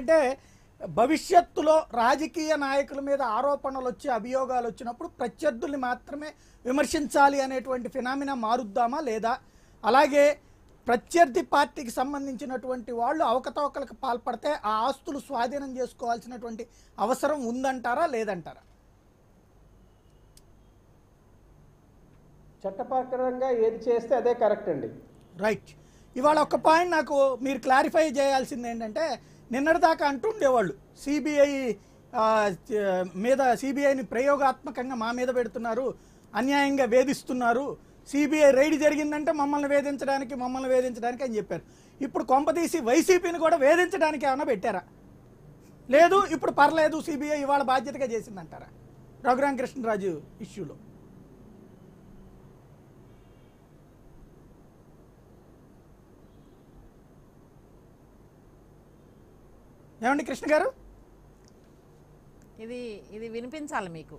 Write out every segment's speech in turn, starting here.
అంటే భవిష్యత్తులో రాజకీయ నాయకుల మీద ఆరోపణలు వచ్చి అభియోగాలు వచ్చినప్పుడు ప్రత్యర్థుల్ని మాత్రమే విమర్శించాలి అనేటువంటి ఫినామినా మారుద్దామా లేదా అలాగే ప్రత్యర్థి పార్టీకి సంబంధించినటువంటి వాళ్ళు అవకతవకలకు పాల్పడితే ఆ ఆస్తులు స్వాధీనం చేసుకోవాల్సినటువంటి అవసరం ఉందంటారా లేదంటారా చట్టప్రకారంగా ఏది చేస్తే అదే కరెక్ట్ అండి రైట్ ఇవాళ ఒక పాయింట్ నాకు మీరు క్లారిఫై చేయాల్సింది ఏంటంటే నిన్నటిదాకా అంటుండేవాళ్ళు సిబిఐ మీద సిబిఐని ప్రయోగాత్మకంగా మా మీద పెడుతున్నారు అన్యాయంగా వేధిస్తున్నారు సిబిఐ రైడ్ జరిగిందంటే మమ్మల్ని వేధించడానికి మమ్మల్ని వేధించడానికి అని చెప్పారు ఇప్పుడు కొంపతీసి వైసీపీని కూడా వేధించడానికి ఏమైనా పెట్టారా లేదు ఇప్పుడు పర్లేదు సిబిఐ ఇవాళ బాధ్యతగా చేసిందంటారా రఘురామ కృష్ణరాజు ఇష్యూలో ఏమండి కృష్ణ గారు ఇది ఇది వినిపించాలి మీకు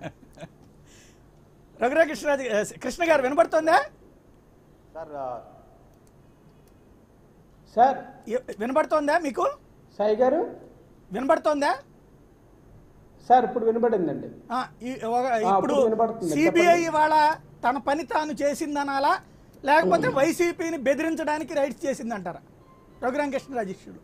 రఘురామ కృష్ణరాజు ఆ, కృష్ణ గారు వినపడుతుందా సార్ ఆ, సార్ ఏ- వినపడుతోందా మీకు సాయి గారు వినపడుతోందా సార్ ఇప్పుడు వినబడిందండి ఆ, ఈ- ఒక- ఆ, ఇప్పుడు ఇప్పుడు వినపడుతుంది. సిబిఐ చెప్పండి. ఇవాళ తన పని తాను చేసిందనాలా లేకపోతే వైసీపీని బెదిరించడానికి రైట్స్ చేసిందంటారా రఘురామ కృష్ణరాజు ఇష్యూలో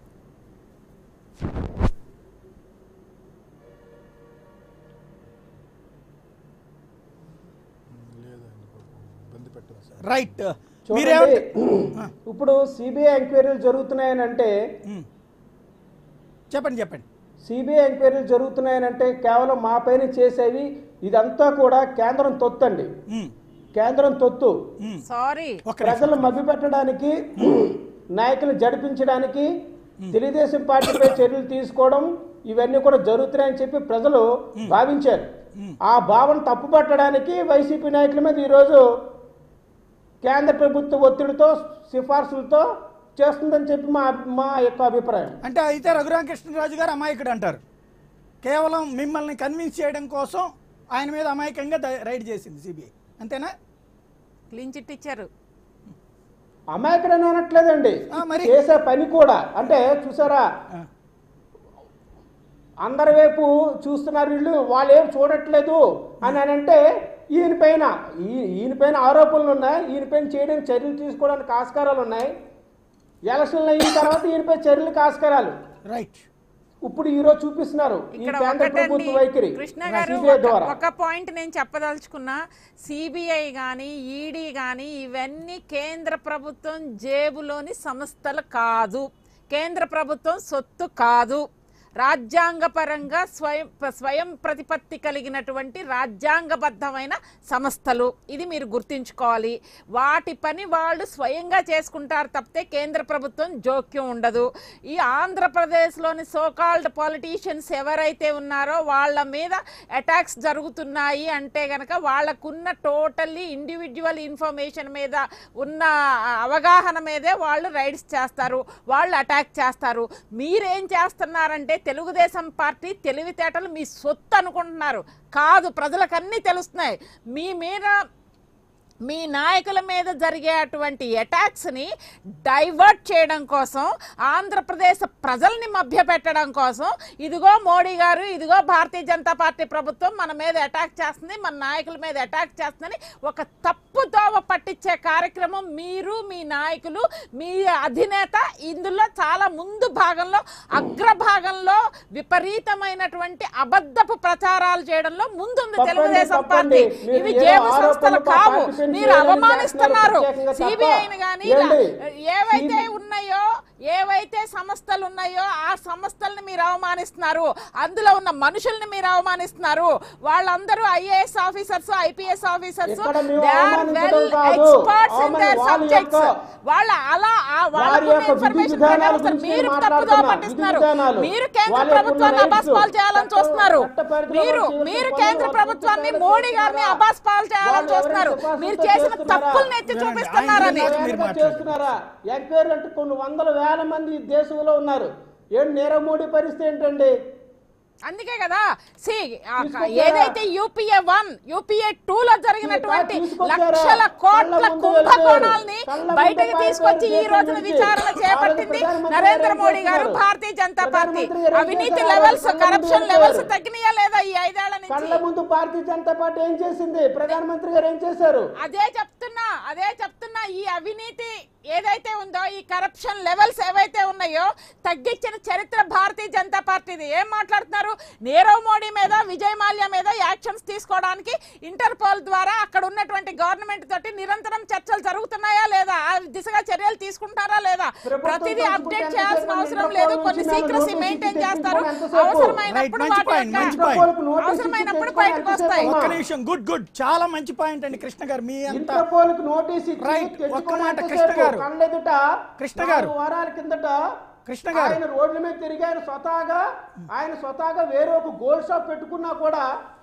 ఇబ్బంది పెట్టదు సార్ రైట్ చూడండి మీరేమంటే ఇప్పుడు సిబిఐ ఎంక్వైరీలు జరుగుతున్నాయని అంటే చెప్పండి చెప్పండి సిబిఐ ఎంక్వైరీలు జరుగుతున్నాయనంటే కేవలం మా పైన చేసేవి ఇదంతా కూడా కేంద్రం తొత్తండి ఉమ్, కేంద్రం తొత్తు ఉమ్. సారీ ఒక్క నిమిషం. ప్రజలు మభ్యపెట్టడానికి నాయకులు జడిపించడానికి తెలుగుదేశం పార్టీపై చర్యలు తీసుకోవడం ఇవన్నీ కూడా జరుగుతున్నాయని చెప్పి ప్రజలు భావించారు ఆ భావన తప్పుపట్టడానికి వైసీపీ నాయకుల మీద ఈరోజు కేంద్ర ప్రభుత్వ ఒత్తిడితో సిఫార్సులతో చేస్తుందని చెప్పి మా మా యొక్క అభిప్రాయం అంటే అయితే రఘురామ కృష్ణరాజు గారు అమాయకుడు అంటారు కేవలం మిమ్మల్ని కన్విన్స్ చేయడం కోసం ఆయన మీద అమాయకంగా ద- రైడ్ చేసింది సిబిఐ అంతేనా క్లీన్ చిట్ ఇచ్చారు అమాయకుడని అనట్లేదండి ఆ, మరి? చేసే పని కూడా అంటే చూసారా ఆ, అందరి వైపు చూస్తున్నారు వీళ్ళు వాళ్ళు ఏం చూడట్లేదు అని అని అంటే ఈయన పైన ఈ- ఈయన పైన ఆరోపణలు ఉన్నాయి ఈయన పైన చేయడానికి చర్యలు తీసుకోవడానికి ఆస్కారాలు ఉన్నాయి ఎలక్షన్లు అయిన తర్వాత ఈయనపై చర్యలకు ఆస్కారాలు రైట్ ఇప్పుడు ఈ రోజు చూపిస్తున్నారు ఈ ఇక్కడ కేంద్ర ఒకటండి ప్రభుత్వ వైఖరి కృష్ణ గారు సిబిఐ ఒక- ద్వారా ఒక పాయింట్ నేను చెప్పదలుచుకున్నా సిబిఐ కానీ ఈడీ కానీ ఇవన్నీ కేంద్ర ప్రభుత్వం జేబులోని సంస్థలు కాదు కేంద్ర ప్రభుత్వం సొత్తు కాదు రాజ్యాంగపరంగా స్వయం స్వయం ప్రతిపత్తి కలిగినటువంటి రాజ్యాంగబద్ధమైన సంస్థలు ఇది మీరు గుర్తుంచుకోవాలి వాటి పని వాళ్ళు స్వయంగా చేసుకుంటారు తప్పితే కేంద్ర ప్రభుత్వం జోక్యం ఉండదు ఈ ఆంధ్రప్రదేశ్లోని సోకాల్డ్ పాలిటీషియన్స్ ఎవరైతే ఉన్నారో వాళ్ళ మీద అటాక్స్ జరుగుతున్నాయి అంటే గనక వాళ్ళకున్న టోటల్లీ ఇండివిజువల్ ఇన్ఫర్మేషన్ మీద ఉన్న అవగాహన మీదే వాళ్ళు రైడ్స్ చేస్తారు వాళ్ళు అటాక్ చేస్తారు మీరేం చేస్తున్నారంటే తెలుగుదేశం పార్టీ తెలివితేటలు మీ సొత్తు అనుకుంటున్నారు కాదు ప్రజలకు అన్నీ తెలుస్తున్నాయి మీ మీద మీ నాయకుల మీద జరిగే అటువంటి అటాక్స్ని డైవర్ట్ చేయడం కోసం ఆంధ్రప్రదేశ్ ప్రజల్ని మభ్యపెట్టడం కోసం ఇదిగో మోడీ గారు ఇదిగో భారతీయ జనతా పార్టీ ప్రభుత్వం మన మీద అటాక్ చేస్తుంది మన నాయకుల మీద అటాక్ చేస్తుందని ఒక తప్పు దోవ పట్టించే కార్యక్రమం మీరు మీ నాయకులు మీ అధినేత ఇందులో చాలా ముందు భాగంలో అగ్రభాగంలో విపరీతమైనటువంటి అబద్ధపు ప్రచారాలు చేయడంలో ముందుంది తప్పండి, తెలుగుదేశం తప్పండి. పార్టీ మీరు ఇవి ఏదో జేబు సంస్థలు ఆరోపణలు కావు పార్టీ పెంచి మీరు ఏదైనా అవమానిస్తున్నారు చేస్తున్నారు ప్రత్యేకంగా తప్ప. సిబిఐని కానీ ఏంటి? ఏవైతే CBI ఉన్నాయో ఏవైతే సంస్థలు ఉన్నాయో ఆ సంస్థల్ని మీరు అవమానిస్తున్నారు అందులో ఉన్న మనుషుల్ని మీరు అవమానిస్తున్నారు వాళ్ళందరూ ఐఏఎస్ ఆఫీసర్స్ ఐపీఎస్ ఆఫీసర్స్ ఇక్కడ మేము అవమానించడం కాదు. ఎక్స్పర్ట్స్ ఇన్ అవమాని- దేర్ వాళ్ళ సబ్జెక్ట్స్ యొక్క- వాళ్ళ అలా ఆ- వారి వాళ్ళకున్న యొక్క విధి ఇన్ఫర్మేషన్ విధానాల ప్రకారం వస్తారు. గురించి మీరు నేను తప్పుదో మాట్లాడుతున్నా. పట్టిస్తున్నారు విధి విధానాలు. మీరు కేంద్ర వాళ్ళ యొక్క ప్రభుత్వాన్ని rights, అబాస్ పాలు చేయాలని చట్ట- చూస్తున్నారు చట్ట పరిధిలో మీరు వాళ్ళు మీరు చేయాల్సిన కేంద్ర పనులు ప్రభుత్వాన్ని వాళ్ళు మోడీ గారిని చేస్తున్నారా? అబాస్ పాలు చేయాలని వాళ్ళు చూస్తున్నారు ఎవరైనా మీరు సిఫార్సులతో చేసిన చేస్తున్నారా? తప్పుల్ని ఎత్తి వినండి, చూపిస్తున్నారని ఆయన ఎంక్వైరీ మీరు మాట్లాడండి. చేస్తున్నారా ఎంక్వైరీ అంటే కొన్ని వందల వేల మంది ఈ దేశంలో ఉన్నారు ఏంటి నీరవ్ మోడీ పరిస్థితి ఏంటండి అందుకే కదా సి తీసుకొచ్చారా? ఏదైతే యూపీఏ వన్ యూపీఏ టూ లో జరిగినటువంటి తీసుకొచ్చారా? లక్షల కోట్ల కళ్ళ ముందు కుంభకోణాల్ని కళ్ళ ముందు బయటకు పారిపోయారు తీసుకొచ్చి ఈ దేశం రోజున నుంచి. విచారణ చేపట్టింది ప్రధానమంత్రి నరేంద్ర గారు మోడీ ఏం గారు చేస్తున్నారు? భారతీయ జనతా పార్టీ ప్రధానమంత్రి గారు ఏం అవినీతి చేశారు? లెవెల్స్ కళ్ళ ముందు కరప్షన్ ఏం లెవెల్స్ చేశారు? తగ్గినాయా లేదా ఈ ఐదేళ్ల కళ్ళ నుంచి ముందు భారతీయ జనతా పార్టీ ఏం చేసింది ప్రధానమంత్రి గారు ఏం చేశారు అదే చెప్తున్నా అదే చెప్తున్నా ఈ అవినీతి ఏదైతే ఉందో ఈ కరప్షన్ లెవెల్స్ ఏవైతే ఉన్నాయో తగ్గించిన చరిత్ర భారతీయ జనతా పార్టీది ఏం మాట్లాడుతున్నారు నీరవ్ మోడీ మీద విజయ్ మాల్యా మీద యాక్షన్స్ తీసుకోవడానికి ఇంటర్పోల్ ద్వారా అక్కడ ఉన్నటువంటి గవర్నమెంట్ తోటి నిరంతరం చర్చలు జరుగుతున్నాయా లేదా ఆ దిశగా చర్యలు తీసుకుంటారా లేదా ప్రభుత్వం ప్రతిదీ తలుచుకుంటే అప్డేట్ ఎంతసేపు చేయాల్సిన అవసరం ఇంటర్పోల్ లేదు నుంచి కొన్ని నాలుగు సీక్రసీ నోటీసులు మెయింటైన్ తెప్పించుకోవడం చేస్తారు ఎంతసేపు? అవసరమైనప్పుడు Right, మంచి వాటి point, యొక్క మంచి point. ఇంటర్పోల్కు నోటీసులు అవసరమైనప్పుడు తెచ్చుకోవడం బయటకు వస్తాయి ఎంతసేపు? ఒక్క నిమిషం గుడ్ గుడ్ చాలా మంచి పాయింట్ అండి కృష్ణ గారు మీ అంత ఇంటర్పోల్ కు నోటీస్ ఇచ్చి Right. ఒక్క తెచ్చుకోవడం మాట ఎంతసేపు? కృష్ణ గారు. కళ్ళెదుట కృష్ణ గారు. నాలుగు వారాల కిందట కృష్ణ గారు. ఆయన రోడ్ల మీద తిరిగారు స్వతహాగా ఆయన స్వతహాగా వేరే ఒక గోల్డ్ షాప్ పెట్టుకున్నా కూడా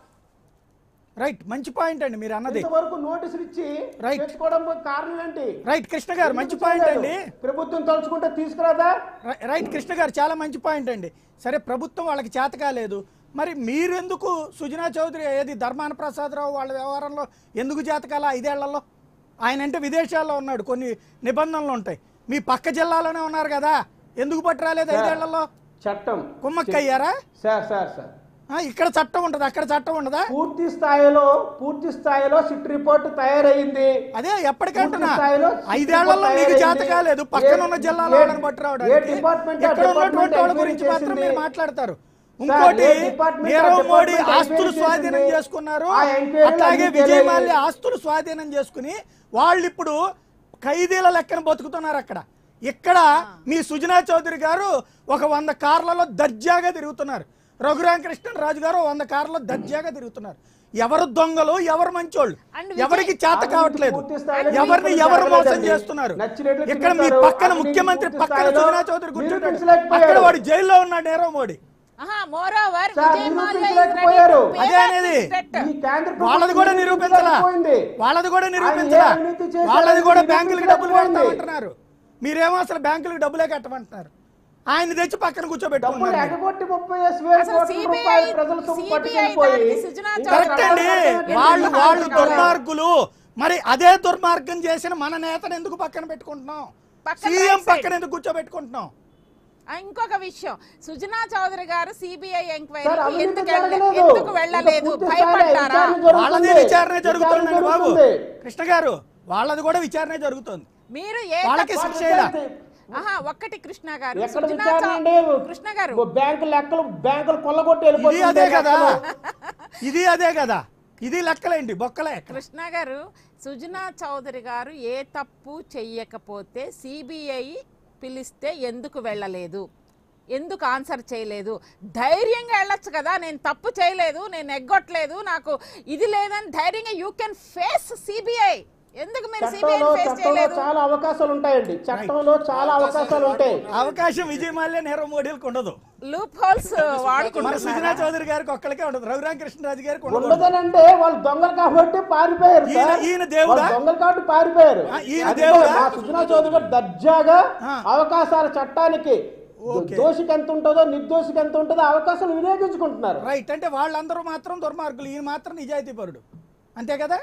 రైట్ మంచి పాయింట్ అండి మీరు అన్నది ఇంతవరకు నోటీసులు ఇచ్చి Right. తెచ్చుకోవడం కారణం ఏంటి రైట్ కృష్ణ గారు మంచి ఎందుకు పాయింట్ చేయలేదు? అండి ప్రభుత్వం తలుచుకుంటే తీసుకురాదా రై- రైట్ కృష్ణ గారు చాలా మంచి పాయింట్ అండి సరే ప్రభుత్వం వాళ్ళకి చేత కాలేదు మరి మీరెందుకు సుజనా చౌదరి ఏది ధర్మాన ప్రసాదరావు వాళ్ళ వ్యవహారంలో ఎందుకు చేతకాల ఐదేళ్లలో ఆయన అంటే విదేశాల్లో ఉన్నాడు కొన్ని నిబంధనలు ఉంటాయి మీ పక్క జిల్లాలోనే ఉన్నారు కదా ఎందుకు పట్టు రాలేదు ఐదేళ్లలో చట్టం కుమ్మక్కయ్యారా సార్ సార్ సార్ ఆ, ఇక్కడ చట్టం ఉంటుంది అక్కడ చట్టం ఉండదా పూర్తి స్థాయిలో పూర్తి స్థాయిలో సిట్ రిపోర్ట్ తయారయ్యింది అదే ఎప్పటికంటున్నా పూర్తి స్థాయిలో ఐదేళ్లలో మీకు తయారైంది. చేత కాలేదు పక్కన ఉన్న ఏ- జిల్లాలో ఏ- వాళ్ళని పట్టు ఏ రావడానికి డిపార్ట్మెంట్ ఆ ఇక్కడ ఉన్నటువంటి డిపార్ట్మెంట్ వాళ్ళ ఎంక్వైరీ గురించి మాత్రం చేసింది? మీరు మాట్లాడతారు సార్, ఇంకోటి ఏ డిపార్ట్మెంట్ ఆ నీరవ్ మోడీ డిపార్ట్మెంట్ ఆస్తులు ఎంక్వైరీ స్వాధీనం చేసింది? చేసుకున్నారు ఆ ఎంక్వైరీలు అట్లాగే అన్ని విజయ్ తెలియాలి. మాల్యా ఆస్తులు స్వాధీనం చేసుకుని వాళ్ళు ఇప్పుడు ఖైదీల లెక్కన బతుకుతున్నారు అక్కడ ఇక్కడ మీ సుజనా చౌదరి గారు ఒక వంద కార్లలో దర్జాగా తిరుగుతున్నారు రఘురామకృష్ణన్ రాజు గారు ఒక వంద కార్లలో దర్జాగా తిరుగుతున్నారు ఎవరు దొంగలు ఎవరు మంచోళ్ళు And విజయ్- ఎవరికి చేత అవినీతి కావట్లేదు పూర్తి స్థాయిలో ఎవరిని మీరు ఎవరు మోసం జరగలేదండి. చేస్తున్నారు నచ్చినట్లు ఇక్కడ మీ తిరుగుతారు. పక్కన అవినీతి ముఖ్యమంత్రి పూర్తి పక్కన స్థాయిలో సుజనా చౌదరి కూర్చుంటాడు నిరూపించలేకపోయారు. అక్కడ వాడు జైల్లో ఉన్నాడు నీరవ్ మోడీ ఆహా moreover sir, Vijay Mallya is ready నిరూపించలేకపోయారు. to pay అదే back అనేది. his debt. ఈ కేంద్ర ప్రభుత్వం వాళ్ళది కూడా నిరూపించలా నిరూపించలేకపోయింది. వాళ్ళది కూడా ఆయన నిరూపించలా ఏ అవినీతి చేశారో వాళ్ళది కూడా నిరూపించలేకపోయింది. బ్యాంకులకు డబ్బులు కట్టమంటున్నారు మీరేమో అసలు బ్యాంకులకు డబ్బులే కట్టమంటున్నారు ఆయన తెచ్చి పక్కన డబ్బులు కూర్చోబెట్టుకున్నారు ఎగగొట్టి ముప్పై వేల అసలు కోట్ల CBI రూపాయలు ప్రజల సొమ్ము CBI పట్టుకెళ్ళిపోయి దానికి సుజనా చౌదరి కరెక్ట్ అండి రకాల వాళ్ళు రకాల వాళ్ళు రకాల దుర్మార్గులు మరి అదే దుర్మార్గం చేసిన మన నేతను ఎందుకు పక్కన పెట్టుకుంటున్నాం పక్కన సీఎం right side. పక్కన ఎందుకు కూర్చోబెట్టుకుంటున్నాం ఆ, ఇంకొక విషయం సుజనా చౌదరి గారు సిబిఐ సార్, ఎంక్వైరీకి అవినీతి ఎందుకు వెళ్ళ- జరగలేదు. ఎందుకు ఇంకా వెళ్ళలేదు పూర్తి స్థాయిలో భయపడ్డారా విచారణ జరుగుతుంది. వాళ్ళది విచారణ జరుగుతుందండి విచారణ బాబు జరుగుతుంది. కృష్ణ గారు వాళ్ళది కూడా విచారణ జరుగుతుంది మీరు ఏ వాళ్ళకి తప్పు- శిక్ష చేయలా ఆహా ఒక్కటి కృష్ణ గారు ఎక్కడ సుజనా విచారణ చౌ- అండి కృష్ణ గారు ఓ బ్యాంకు లెక్కలు బ్యాంకులు కొల్లగొట్టి ఇది వెళ్ళిపోతుంది అదే కదా లెక్కలు. ఇది అదే కదా ఇది లెక్కలేండి బొక్కలే కృష్ణ గారు సుజనా చౌదరి గారు ఏ తప్పు చెయ్యకపోతే సిబిఐ పిలిస్తే ఎందుకు వెళ్ళలేదు ఎందుకు ఆన్సర్ చేయలేదు ధైర్యంగా వెళ్ళొచ్చు కదా నేను తప్పు చేయలేదు నేను ఎగ్గొట్టలేదు నాకు ఇది లేదని ధైర్యంగా యూ కెన్ ఫేస్ సిబిఐ ఎందుకు మీరు సిబిఐ చట్టంలో ఫేస్ చట్టంలో చేయలేదు చాలా అవకాశాలు ఉంటాయండి చట్టంలో చాలా అవకాశాలు ఉంటాయి అవకాశం విజయ్ మాల్యా నీరవ్ మోడీలకు ఉండదు లూప్ హోల్స్ మన వాడుకుంటున్నారు సుజనా చౌదరి గారికి ఒక్కరికే ఉండదు రఘురామ కృష్ణరాజు గారికి ఉండదు ఉండదనంటే వాళ్ళు దొంగలు కాబట్టి పారిపోయారు ఈయన- సార్. ఈయన దేవుడా? వాళ్ళు దొంగలు కాబట్టి పారిపోయారు ఆ, ఈయన అందుకే దేవుడా? మా సుజనా చౌదరి గారు దర్జాగా ఆ. అవకాశాల చట్టానికి ఓకే. దోషికి ఎంత ఉంటుందో నిర్దోషికి ఎంత ఉంటుందో అవకాశాలు వినియోగించుకుంటున్నారు రైట్ అంటే వాళ్ళందరూ మాత్రం దుర్మార్గులు ఈయన మాత్రం నిజాయితీ పరుడు అంతే కదా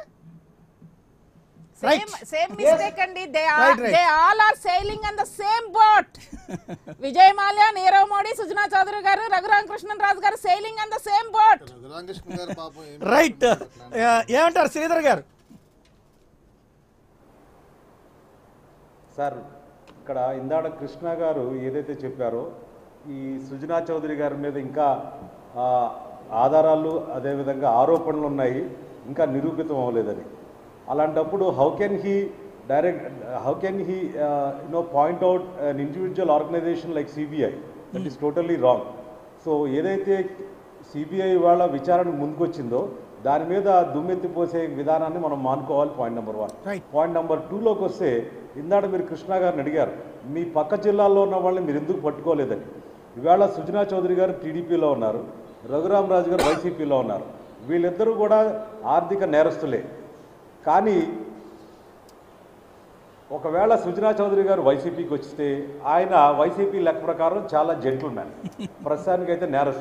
సేమ్ Right. సేమ్ మిస్టేక్ అండి they Right, right. They all are sailing on the same boat Vijay Mallya Nirav Modi Sujana Chowdary garu Raghurama Krishnan Raju garu sailing on the same boat Ramakrishna garu పాపం ఏం రైట్ ఏమంటారు శ్రీధర్ గారు సార్ ఇక్కడ ఇందాడ కృష్ణ గారు ఏదైతే చెప్పారో ఈ సుజనా చౌదరి గారి మీద ఇంకా ఆ, ఆధారాలు అదేవిధంగా ఆరోపణలు ఉన్నాయి ఇంకా నిరూపితం అవ్వలేదని అలాంటప్పుడు how can he direct how can he you know point out an individual organization like CBI that is totally wrong so ఏదైతే సిబిఐ వాళ్ళ విచారణకు ముందుకొచ్చిందో దాని మీద దుమ్మెత్తిపోసే విధానాన్ని మనం మానుకోవాలి point number one Right. Point number టూలోకి వస్తే ఇందాక మీరు కృష్ణ గారిని అడిగారు మీ పక్క జిల్లాల్లో ఉన్న వాళ్ళని మీరు ఎందుకు పట్టుకోలేదని ఇవాళ సుజనా చౌదరి గారు టీడీపీలో ఉన్నారు రఘురామ్ రాజు గారు వైసీపీలో ఉన్నారు వీళ్ళిద్దరూ కూడా ఆర్థిక నేరస్తులే కానీ ఒకవేళ సుజనా చౌదరి గారు వైసీపీకి వస్తే ఆయన వైసీపీ లెక్క ప్రకారం చాలా జెంట్లు మ్యాన్ ప్రస్తుతానికైతే నేరస్తుడు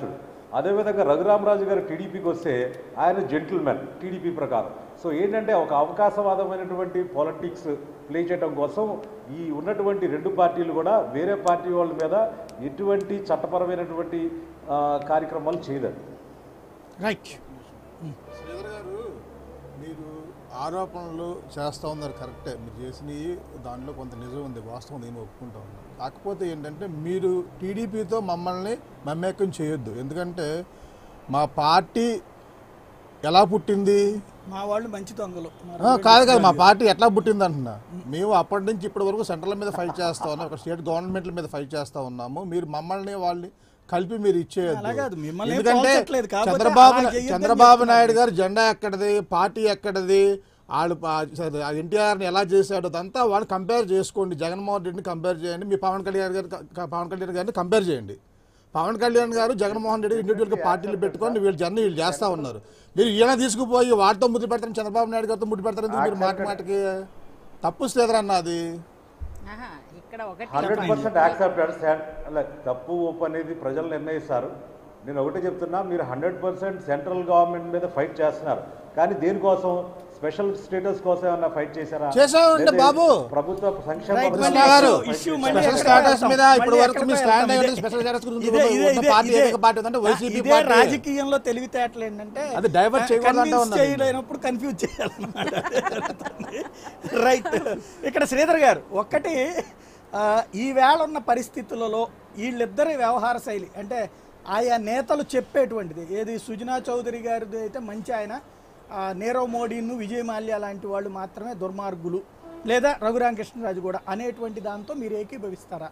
అదేవిధంగా రఘురామరాజు గారు టీడీపీకి వస్తే ఆయన జెంటిల్మెన్ టీడీపీ ప్రకారం సో ఏంటంటే ఒక అవకాశవాదమైనటువంటి పాలిటిక్స్ ప్లే చేయడం కోసం ఈ ఉన్నటువంటి రెండు పార్టీలు కూడా వేరే పార్టీ వాళ్ళ మీద ఎటువంటి చట్టపరమైనటువంటి ఆ, కార్యక్రమాలు చేయదండి రైట్ శ్రీధర్ గారు మీరు ఆరోపణలు చేస్తూ ఉన్నారు కరెక్టే మీరు చేసినవి దానిలో కొంత నిజం ఉంది వాస్తవం నేను ఒప్పుకుంటా ఉన్నాను కాకపోతే ఏంటంటే మీరు టీడీపీతో మమ్మల్ని మమేకం చేయొద్దు ఎందుకంటే మా పార్టీ ఎలా పుట్టింది మా వాళ్ళు మంచి దొంగలు మరి ఆ, కాదు కాదు మా పార్టీ ఎట్లా పుట్టింది అంటున్నా మేము అప్పటి నుంచి ఇప్పటి వరకు సెంట్రల్ మీద ఫైట్ చేస్తా ఉన్నాం ఒక స్టేట్ గవర్నమెంట్ల మీద ఫైట్ చేస్తా ఉన్నాము మీరు మమ్మల్ని వాళ్ళని కలిపి మీరు ఇచ్చేయద్దు అలా కాదు, మిమ్మల్ని ఏం ఎందుకంటే పోల్చట్లేదు. కాకపోతే చంద్రబాబు అలా చెయ్యొద్దని చంద్రబాబు చెప్తున్నాను. నాయుడు గారు జెండా ఎక్కడది పార్టీ ఎక్కడది వాళ్ళు ఎన్టీఆర్ని ఎలా చేశాడు అదంతా వాళ్ళు కంపేర్ చేసుకోండి జగన్మోహన్ రెడ్డిని కంపేర్ చేయండి మీ పవన్ కళ్యాణ్ గారు పవన్ కళ్యాణ్ గారిని కంపేర్ చేయండి పవన్ కళ్యాణ్ గారు జగన్మోహన్ రెడ్డి ఇండివిజువల్గా పార్టీలు పెట్టుకొని వీళ్ళు జర్నీ వీళ్ళు చేస్తా ఉన్నారు మీరు ఈయన తీసుకుపోయి వాటితో ముద్దు పెడతారు చంద్రబాబు నాయుడు గారితో ముద్దు పెడతారు ఎందుకు మీరు మాట మాటకి తప్పు శ్రీధర్ అది ఆహా, ఇక్కడ ఒకటి హండ్రెడ్ పర్సెంట్ యాక్సెప్టెడ్ అలా తప్పు ఒప్పు అనేది ప్రజలు నిర్ణయిస్తారు నేను ఒకటే చెప్తున్నా మీరు హండ్రెడ్ పర్సెంట్ సెంట్రల్ గవర్నమెంట్ మీద ఫైట్ చేస్తున్నారు కానీ దేనికోసం స్పెషల్ స్టేటస్ కోసం ఏమన్నా ఫైట్ చేశారా చేశామంటే లేదా బాబు. ప్రభుత్వ సంక్షేమ Right, పథకాల మళ్ళీ కృష్ణ గారు issue- issue మళ్ళీ స్పెషల్ ఎక్కడికి స్టాటస్ వెళ్తాం? మీద ఇప్పుడు మళ్ళీ వరకు మీ ఎక్కడికి స్టాండ్ వెళ్తాం? అయ్యింది స్పెషల్ స్టాటస్ గురించి ఇదే- ఇదే- ఉన్న ఇదే- పార్టీ ఇదే- ఏకైక పార్టీ ఉందంటే వైసీపీ ఇదే పార్టీ రాజకీయంలో తెలివితేటలు ఏంటంటే అది divert చేయకూడదు అంటా convince ఉన్నారు. చేయలేనప్పుడు కన్ఫ్యూజ్ చేయాలన్నమాట రైట్ ఇక్కడ శ్రీధర్ గారు ఒక్కటి ఆ, ఈ వేళ ఉన్న పరిస్థితులలో వీళ్ళిద్దరి వ్యవహార శైలి అంటే ఆయా నేతలు చెప్పేటువంటిది ఏది సుజనా చౌదరి గారిది అయితే మంచి ఆయన ఆ, నీరవ్ మోడీను విజయ్ మాల్యా లాంటి వాళ్ళు మాత్రమే దుర్మార్గులు లేదా రఘురామకృష్ణరాజు కూడా అనేటువంటి దాంతో మీరు ఏకీభవిస్తారా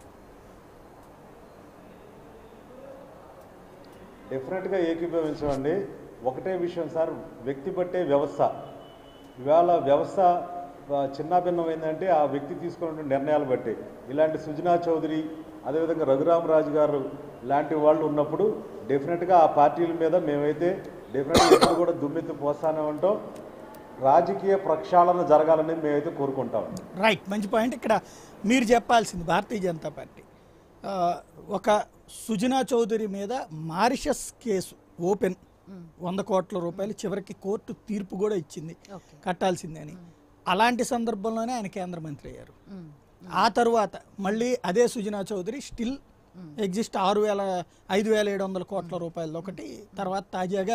డెఫినెట్గా ఏకీభవించమండి ఒకటే విషయం సార్ వ్యక్తి బట్టే వ్యవస్థ ఇవాళ వ్యవస్థ ఆ, చిన్నాభిన్నం ఏంటంటే ఆ వ్యక్తి తీసుకున్న నిర్ణయాలు బట్టి ఇలాంటి సుజనా చౌదరి అదేవిధంగా రఘురామరాజు గారు లాంటి వాళ్ళు ఉన్నప్పుడు డెఫినెట్గా ఆ పార్టీల మీద మేమైతే డెఫినెట్గా ఎప్పుడు కూడా దుమ్మెత్తి పోస్తానే ఉంటాం రాజకీయ ప్రక్షాళన జరగాలని మేమైతే కోరుకుంటాం రైట్ మంచి పాయింట్ ఇక్కడ మీరు చెప్పాల్సింది భారతీయ జనతా పార్టీ ఆ, ఒక సుజనా చౌదరి మీద మారిషస్ కేసు ఓపెన్ వంద కోట్ల రూపాయలు చివరికి కోర్టు తీర్పు కూడా ఇచ్చింది కట్టాల్సిందే అని అలాంటి సందర్భంలోనే ఆయన కేంద్ర మంత్రి అయ్యారు ఆ తరువాత మళ్ళీ అదే సుజనా చౌదరి స్టిల్ ఎగ్జిస్ట్ ఆరు వేల ఐదు వేల ఏడు వందల కోట్ల రూపాయలు ఒకటి తర్వాత తాజాగా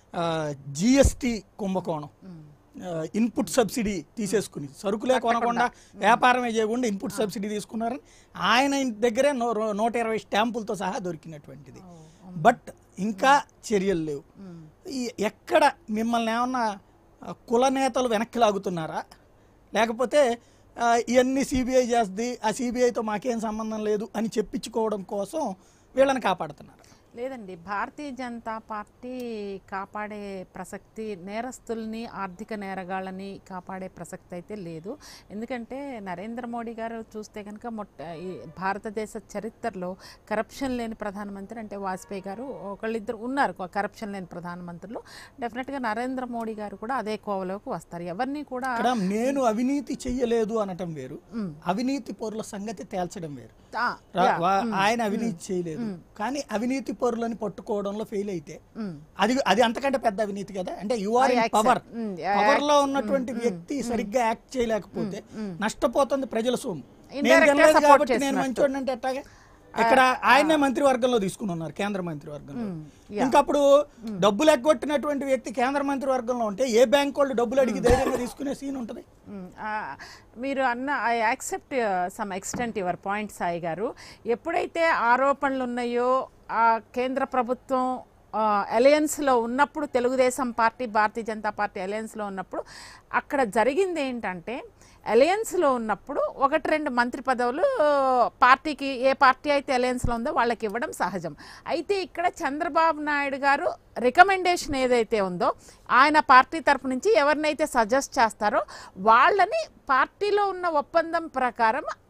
జిఎస్టి కుంభకోణం ఆ, ఇన్పుట్ సబ్సిడీ తీసేసుకుని సరుకులే కొనకుండా వ్యాపారమే చేయకుండా ఇన్పుట్ సబ్సిడీ తీసుకున్నారని ఆయన ఇంటి దగ్గరే నూ- రూ- నూట ఇరవై స్టాంపులతో సహా దొరికినటువంటిది బట్ ఇంకా చర్యలు లేవు ఈ ఎక్కడ మిమ్మల్ని ఏమన్నా ఆ, కుల నేతలు వెనక్కి లాగుతున్నారా లేకపోతే ఆ, ఇవన్నీ సిబిఐ చేస్తుంది ఆ సిబిఐతో మాకేం సంబంధం లేదు అని చెప్పించుకోవడం కోసం వీళ్ళని కాపాడుతున్నారు లేదండి భారతీయ జనతా పార్టీ కాపాడే ప్రసక్తి నేరస్తుల్ని ఆర్థిక నేరగాళ్ళని కాపాడే ప్రసక్తి అయితే లేదు ఎందుకంటే నరేంద్ర మోడీ గారు చూస్తే కనుక మొట్ట ఈ భారతదేశ చరిత్రలో కరప్షన్ లేని ప్రధానమంత్రి అంటే వాజ్పేయి గారు ఒకళ్ళిద్దరు ఉన్నారు కరప్షన్ లేని ప్రధానమంత్రులు డెఫినెట్గా నరేంద్ర మోడీ గారు కూడా అదే కోవలోకి వస్తారు ఎవరిని కూడా ఇక్కడ నేను అవినీతి చెయ్యలేదు అనటం వేరు అవినీతి పౌరుల సంగతి తేల్చడం వేరు ఆ, రా- యా, వా- ఆయన అవినీతి చేయలేదు కానీ అవినీతి పౌరులని పట్టుకోవడంలో ఫెయిల్ అయితే అది అది అంతకంటే పెద్ద అవినీతి కదా అంటే you are I in accept. Power Mm, I power లో ఉన్నటువంటి వ్యక్తి సరిగ్గా యాక్ట్ చేయలేకపోతే నష్టపోతుంది ప్రజల సొమ్ము నేను Indirect గా తినలేదు support కాబట్టి నేను చేసినట్టు. మంచోడిని అంటే ఎట్టాగా ఇక్కడ ఆయనే మంత్రివర్గంలో తీసుకుని ఉన్నారు కేంద్ర మంత్రివర్గంలో ఇంకా అప్పుడు డబ్బులు ఎగ్గొట్టినటువంటి వ్యక్తి కేంద్ర మంత్రివర్గంలో ఉంటే ఏ బ్యాంక్ వాళ్ళు డబ్బులు అడిగి ధైర్యంగా తీసుకునే సీన్ ఉంటుంది మ్మ్. ఆ, మీరు అన్న I accept some extent your point Sai garu ఎప్పుడైతే ఆరోపణలు ఉన్నాయో ఆ కేంద్ర ప్రభుత్వం అలయన్స్లో ఉన్నప్పుడు తెలుగుదేశం పార్టీ భారతీయ జనతా పార్టీ అలయన్స్లో ఉన్నప్పుడు అక్కడ జరిగింది ఏంటంటే అలయన్స్లో ఉన్నప్పుడు ఒకటి రెండు మంత్రి పదవులు పార్టీకి ఏ పార్టీ అయితే అలయన్స్లో ఉందో వాళ్ళకి ఇవ్వడం సహజం అయితే ఇక్కడ చంద్రబాబు నాయుడు గారు రికమెండేషన్ ఏదైతే ఉందో ఆయన పార్టీ తరపు నుంచి ఎవరినైతే సజెస్ట్ చేస్తారో వాళ్ళని పార్టీలో ఉన్న ఒప్పందం ప్రకారం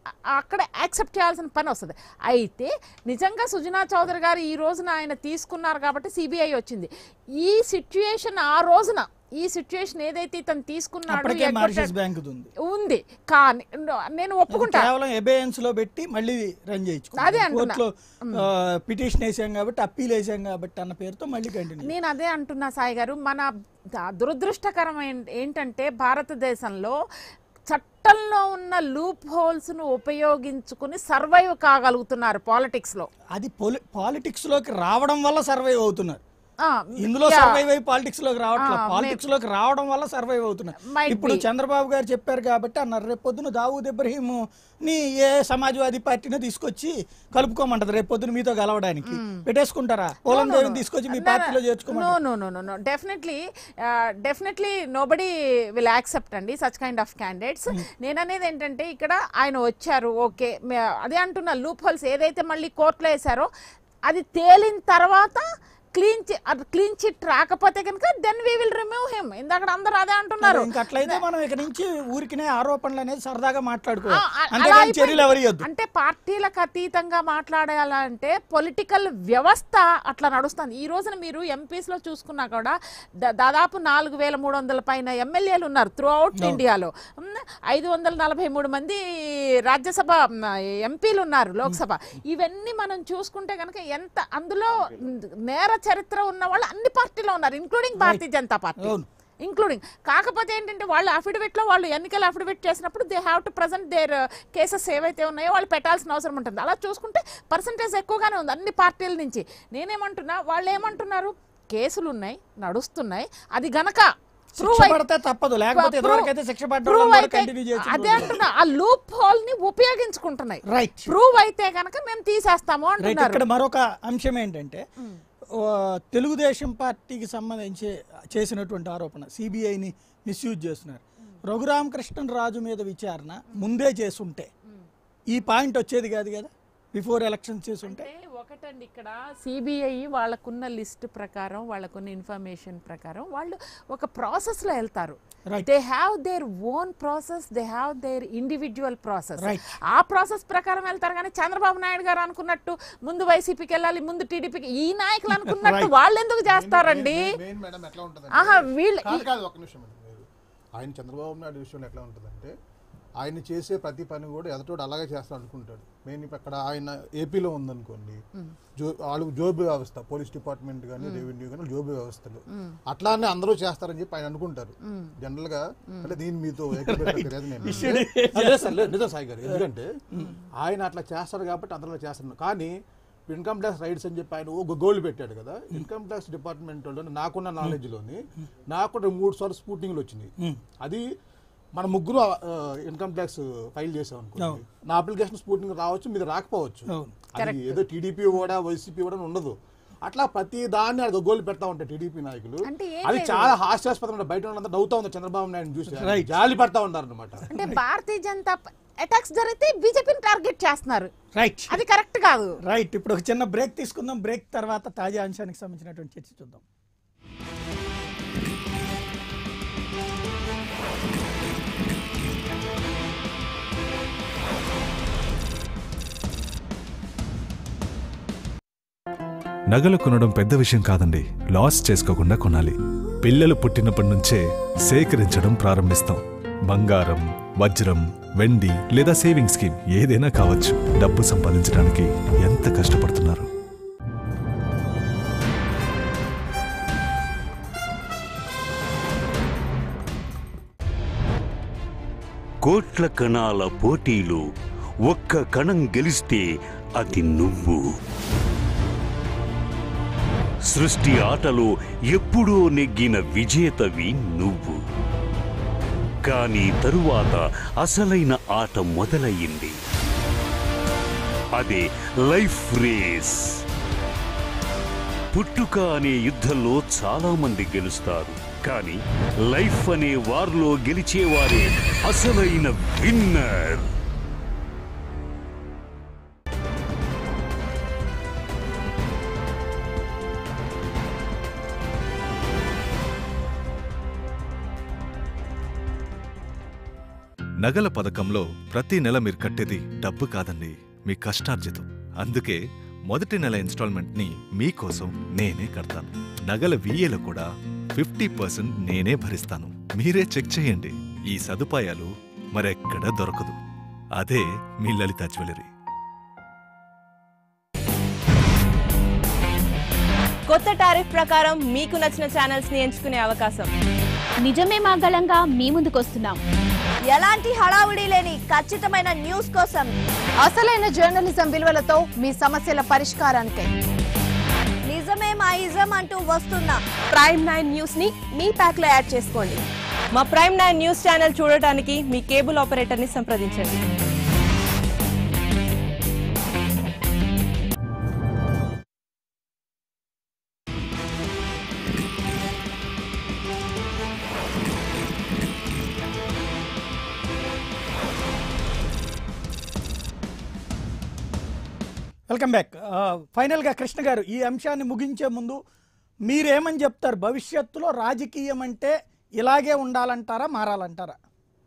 అ- అక్కడ యాక్సెప్ట్ చేయాల్సిన పని వస్తుంది అయితే నిజంగా సుజనా చౌదరి గారు ఈ రోజున ఆయన తీసుకున్నారు కాబట్టి సిబిఐ వచ్చింది ఈ సిచ్యుయేషన్ ఆ రోజున ఈ సిచ్యుయేషన్ ఏదైతే ఇతను తీసుకున్నాడు అప్పటికే ఎగ్గొట్టాడు- మారిషస్ బ్యాంక్ ఉంది ఉంది కానీ నేను ఒప్పుకుంటా కేవలం ఎబేయన్స్ లో పెట్టి మళ్ళీ రన్ అదే అంటున్నా. కోర్టులో పిటిషన్ వేసాం కాబట్టి అప్పీల్ వేసాం కాబట్టి అన్న పేరుతో మళ్ళీ కంటిన్యూ నేను అదే అంటున్నా సాయి గారు మన ద- దురదృష్టకరం ఏం- ఏంటంటే భారతదేశంలో చట్టంలో ఉన్న లూప్ హోల్స్ను ఉపయోగించుకుని సర్వైవ్ కాగలుగుతున్నారు పాలిటిక్స్లో అది పాలిటిక్స్ లోకి రావడం వల్ల సర్వైవ్ అవుతున్నారు ఆ, ఇందులో యా. సర్వైవ్ అయి పాలిటిక్స్ లోకి రావట్లేదు ఆ, పాలిటిక్స్ లోకి రావడం వల్ల సర్వైవ్ అవుతున్నారు Might ఇప్పుడు be. చంద్రబాబు గారు చెప్పారు కాబట్టి అన్నారు రేపు పొద్దున దావూద్ ఇబ్రహీం ని ఏ సమాజ్వాదీ పార్టీని తీసుకొచ్చి కలుపుకోమంటది రేపు పొద్దున మీతో కలవడానికి పెట్టేసుకుంటారా పోలం దేవిని తీసుకొచ్చి మీ పార్టీలో నో చేర్చుకోమంటారు no no no no definitely definitely nobody will accept అండి సచ్ కైండ్ ఆఫ్ క్యాండిడేట్స్ నేను అనేది ఏంటంటే ఇక్కడ ఆయన వచ్చారు ఓకే అదే అంటున్నా లూప్ హోల్స్ ఏదైతే మళ్ళీ కోర్టులో వేశారో అది తేలిన తర్వాత క్లీన్ క్లీన్ చిట్ రాకపోతే కనుక then we will remove him ఇందాక అందరూ అదే అంటున్నారు ఇంకా అట్లయితే మనం ఇక నుంచి ఊరికినే ఆరోపణలు అనేది సరదాగా ఆ, మాట్లాడుకోవాలి ఆ, అలా అంతేగాని అయిపోయింది. చర్యలు ఎవరు ఇవ్వద్దు అంటే పార్టీలకు అతీతంగా మాట్లాడాలంటే పొలిటికల్ వ్యవస్థ అట్లా నడుస్తుంది ఈ రోజున మీరు ఎంపీస్ లో చూసుకున్నా కూడా దా- దాదాపు నాలుగు వేల మూడు వందల పైన ఎమ్మెల్యేలు ఉన్నారు త్రూ అవుట్ ఇండియాలో ఐదు వందల నలభై మూడు మంది రాజ్యసభ మ్, ఎంపీలు ఉన్నారు లోక్సభ ఇవన్నీ మనం చూసుకుంటే కనుక ఎంత అందులో నేర చరిత్ర ఉన్న వాళ్ళు అన్ని పార్టీలో ఉన్నారు ఇంక్లూడింగ్ భారతీయ జనతా పార్టీ అవును. ఇంక్లూడింగ్ కాకపోతే ఏంటంటే వాళ్ళు అఫిడవిట్లో వాళ్ళు ఎన్నికల అఫిడవిట్ చేసినప్పుడు they have to present their cases ఏవైతే ఉన్నాయో వాళ్ళు పెట్టాల్సిన అవసరం ఉంటుంది అలా చూసుకుంటే పర్సంటేజ్ ఎక్కువగానే ఉంది అన్ని పార్టీల నుంచి నేనేమంటున్నా వాళ్ళు ఏమంటున్నారు కేసులు ఉన్నాయి నడుస్తున్నాయి అది గనక శిక్ష prove అయి- పడితే తప్పదు లేకపోతే prove- ఇదివరకైతే శిక్ష పడ్డ prove వాళ్ళని కూడా అయితే- కంటిన్యూ చేయొచ్చు అదే అంటున్నా ఆ లూప్ హోల్ ని ఉపయోగించుకుంటున్నాయి రైట్ ప్రూవ్ అయితే గనక మేము తీసేస్తాము రైట్ అంటున్నారు ఇక్కడ మరొక అంశం ఏంటంటే ఓ, తెలుగుదేశం పార్టీకి సంబంధించి చేసినటువంటి ఆరోపణ సిబిఐని మిస్యూజ్ చేస్తున్నారు రఘురామకృష్ణన్ రాజు మీద విచారణ ముందే చేసుంటే ఈ పాయింట్ వచ్చేది కాదు కదా బిఫోర్ ఎలక్షన్ చేసుంటే అంటే ఒకటండి ఇక్కడ సిబిఐ వాళ్ళకున్న లిస్ట్ ప్రకారం వాళ్ళకున్న ఇన్ఫర్మేషన్ ప్రకారం వాళ్ళు ఒక ప్రాసెస్లో వెళ్తారు Right. They have their own process they have their individual process Right. ఆ ప్రాసెస్ ప్రకారం వెళ్తారు కానీ చంద్రబాబు నాయుడు గారు అనుకున్నట్టు ముందు వైసీపీకి వెళ్ళాలి ముందు టీడీపీకి ఈ నాయకులు అనుకున్నట్టు వాళ్ళు ఎందుకు చేస్తారండి మెయిన్ మేడం ఎట్లా ఉంటుంది ఆహా వీళ్ళు కాదు కాదు ఒక నిమిషం మేడం మీరు ఆయన చంద్రబాబు నాయుడు విషయంలో ఎట్లా ఉంటుందంటే ఆయన చేసే ప్రతి పని కూడా ఎదటోడు అలాగే చేస్తాడు అనుకుంటాడు మెయిన్ ఇప్పుడు అక్కడ ఆయన ఏపీలో ఉందనుకోండి జో వాళ్ళు జోబీ వ్యవస్థ పోలీస్ డిపార్ట్మెంట్ కానీ రెవెన్యూ కానీ జోబీ వ్యవస్థలు అట్లానే అందరూ చేస్తారని చెప్పి ఆయన అనుకుంటారు జనరల్ గా అంటే దీని మీతో ఏకీభవించలేదు నేను. లేదు సార్, లేదు, నిజం సాయి గారు ఎందుకంటే ఆయన అట్లా చేస్తారు కాబట్టి అందరూ చేస్తున్నారు కానీ ఇన్కమ్ ట్యాక్స్ రైట్స్ అని చెప్పి ఆయన ఒక గోల్ పెట్టాడు కదా ఇన్కమ్ ట్యాక్స్ డిపార్ట్మెంట్ వాళ్ళు నాకున్న నాలెడ్జ్ లోని నాకు కూడా మూడు సార్లు స్పూటింగ్లు వచ్చినాయి అది మన ముగ్గురు ఇన్కమ్ ట్యాక్స్ ఫైల్ చేసాం అనుకోండి నా అప్లికేషన్ స్పూటింగ్ రావచ్చు మీరు రాకపోవచ్చు అవును. అది ఏదో టీడీపీ కూడా వైసీపీ కూడా ఉండదు అట్లా ప్రతి దాన్ని అది గోల్ పెడతా ఉంటారు టీడీపీ నాయకులు అంటే ఏం అది లేదు. చాలా హాస్యాస్పదం బయట వాళ్ళంతా నవ్వుతా ఉంది చంద్రబాబు నాయుడు చూసి Right. జాలి పడతా ఉంటారు అనమాట అంటే భారతీయ జనతా అటాక్స్ జరిగితే బీజేపీని టార్గెట్ చేస్తున్నారు రైట్ అది కరెక్ట్ కాదు రైట్ ఇప్పుడు ఒక చిన్న బ్రేక్ తీసుకుందాం బ్రేక్ తర్వాత తాజా అంశానికి సంబంధించినటువంటి చర్చ చూద్దాం నగలు కొనడం పెద్ద విషయం కాదండి లాస్ చేసుకోకుండా కొనాలి పిల్లలు పుట్టినప్పటి నుంచే సేకరించడం ప్రారంభిస్తాం బంగారం వజ్రం వెండి లేదా సేవింగ్ స్కీమ్ ఏదైనా కావచ్చు డబ్బు సంపాదించడానికి ఎంత కష్టపడుతున్నారు కోట్ల కణాల పోటీలు ఒక్క కణం గెలిస్తే అది నువ్వు సృష్టి ఆటలో ఎప్పుడో నెగ్గిన విజేతవి నువ్వు కానీ తరువాత అసలైన ఆట మొదలయ్యింది అదే లైఫ్ రేస్ పుట్టుక అనే యుద్ధంలో చాలా మంది గెలుస్తారు కానీ లైఫ్ అనే వార్లో గెలిచేవారే అసలైన విన్నర్ నగల పథకంలో ప్రతి నెల మీరు కట్టేది డబ్బు కాదండి మీ కష్టార్జితం అందుకే మొదటి నెల ఇన్స్టాల్మెంట్ ని మీకోసం నేనే కడతాను నగల వీఏలో కూడా ఫిఫ్టీ పర్సెంట్ నేనే భరిస్తాను మీరే చెక్ చేయండి ఈ సదుపాయాలు మరెక్కడ దొరకదు అదే మీ లలిత జ్యువెలరీ కొత్త టారిఫ్ ప్రకారం మీకు నచ్చిన ఛానల్స్ ని ఎంచుకునే అవకాశం నిజమే మాగళంగా మీ ముందుకొస్తున్నాం ఎలాంటి హడావుడి లేని ఖచ్చితమైన న్యూస్ కోసం అసలైన జర్నలిజం విలువలతో మీ సమస్యల పరిష్కారానికై నిజమే మా ఇజం అంటూ వస్తున్న ప్రైమ్ నైన్ న్యూస్ ని మీ ప్యాక్ లో యాడ్ చేసుకోండి మా ప్రైమ్ నైన్ న్యూస్ ఛానల్ చూడటానికి మీ కేబుల్ ఆపరేటర్ ని సంప్రదించండి వెల్కమ్ బ్యాక్ ఆ, ఫైనల్గా కృష్ణ గారు ఈ అంశాన్ని ముగించే ముందు మీరేమని చెప్తారు భవిష్యత్తులో రాజకీయం అంటే ఇలాగే ఉండాలంటారా మారాలంటారా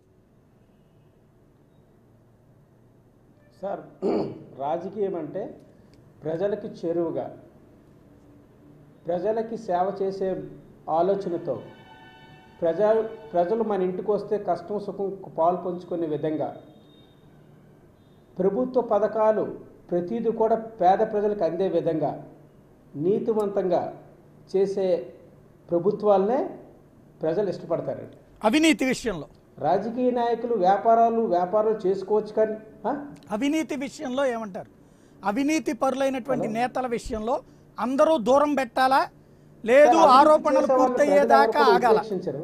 సార్ రాజకీయం అంటే ప్రజలకి చేరువుగా ప్రజలకి సేవ చేసే ఆలోచనతో ప్రజ ప్రజలు మన ఇంటికి వస్తే కష్టం సుఖం పాలు పంచుకునే విధంగా ప్రభుత్వ పథకాలు ప్రతిదీ కూడా పేద ప్రజలకు అందే విధంగా నీతివంతంగా చేసే ప్రభుత్వాలనే ప్రజలు ఇష్టపడతారండి అవినీతి విషయంలో రాజకీయ నాయకులు వ్యాపారాలు వ్యాపారాలు చేసుకోవచ్చు కానీ ఆ? అవినీతి విషయంలో ఏమంటారు అవినీతి పరులైనటువంటి నేతల విషయంలో అందరూ దూరం పెట్టాలా లేదు సార్, అభివృద్ధి ఆరోపణలు చేసే వాళ్ళని పూర్తయ్యేదాకా ప్రజలు ఎవరు ఆగాల ఉపేక్షించరు.